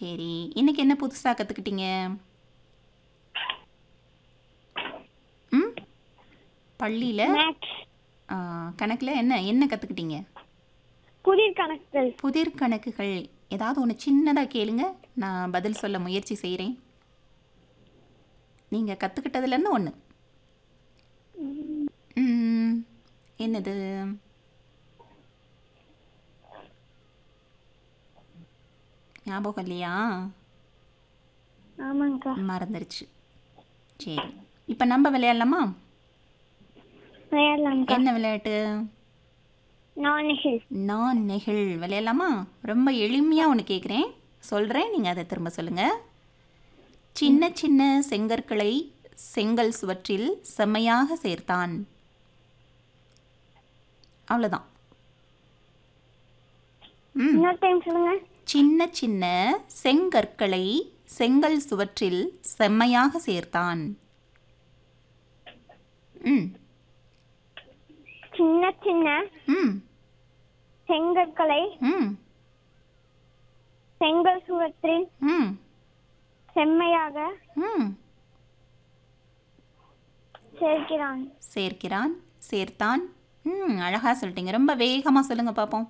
சரி இன்னைக்கு என்ன புதுசாக கற்றுக்கிட்டீங்க ம் பள்ளியில் மேக்ஸ் கணக்கில் என்ன என்ன கற்றுக்கிட்டீங்க புதிர் கணக்குகள் புதிர் கணக்குகள் ஏதாவது ஒன்று சின்னதாக கேளுங்க நான் பதில் சொல்ல முயற்சி செய்கிறேன் நீங்கள் கற்றுக்கிட்டதுலேருந்து ஒன்று என்னது ஞாபகம் இல்லையா ஆமாங்கக்கா மறந்துருச்சு சரி இப்போ நம்ம விளையாடலாமா விளையாடலாம்க்கா என்ன விளையாட்டு நான் ஹில் நான் நெகிழ் விளையாடலாமா ரொம்ப எளிமையாக ஒன்று கேட்குறேன் சொல்கிறேன் நீங்கள் அதை திரும்ப சொல்லுங்கள் சின்ன சின்ன செங்கற்களை செங்கல் சுவற்றில் செம்மையாக சேர்த்தான் அவ்வளோதான் ம் இன்னொரு டைம் சொல்லுங்க சின்ன சின்ன செங்கற்களை செங்கல் சுவற்றில் செம்மையாக சேர்த்தான் ம் சின்ன சின்ன ம் செங்கற்களை ம் செங்கல் சுவற்றில் ம் செம்மையாக ம் சேர்க்கிறான் சேர்க்கிறான் சேர்த்தான் ம் அழகாக சொல்லிட்டீங்க ரொம்ப வேகமாக சொல்லுங்கள் பார்ப்போம்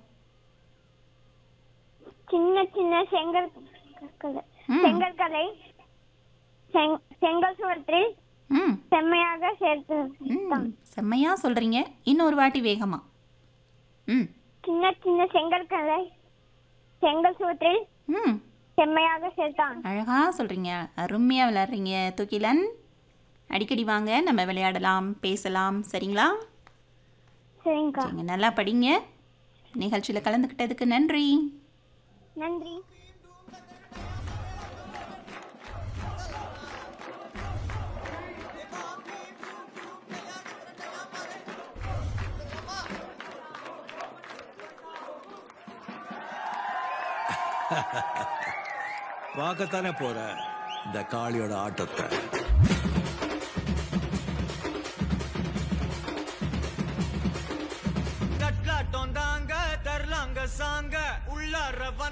சின்ன சின்ன செங்கல் கற்களை- ம். செங்கற்களை செங்- செங்கல் சுவற்றில் ம் செம்மையாக சேர்த்து ம் செம்மையாக சொல்கிறீங்க இன்னொரு வாட்டி வேகமாக ம் சின்ன சின்ன செங்கற்களை செங்கல் சுவற்றில் ம் செம்மையாக சேர்த்தான் அழகாக சொல்கிறீங்க அருமையாக விளையாடுறீங்க துக்கிலன் அடிக்கடி வாங்க நம்ம விளையாடலாம் பேசலாம் சரிங்களா சரிங்கக்கா சரிங்க நல்லா படிங்க நிகழ்ச்சியில் கலந்துக்கிட்டதுக்கு நன்றி நன்றி பார்க்கத்தானே போற இந்த காளியோட ஆட்டத்தை கட்லாட்டம் தாங்க தரலாங்க சாங்க உள்ளார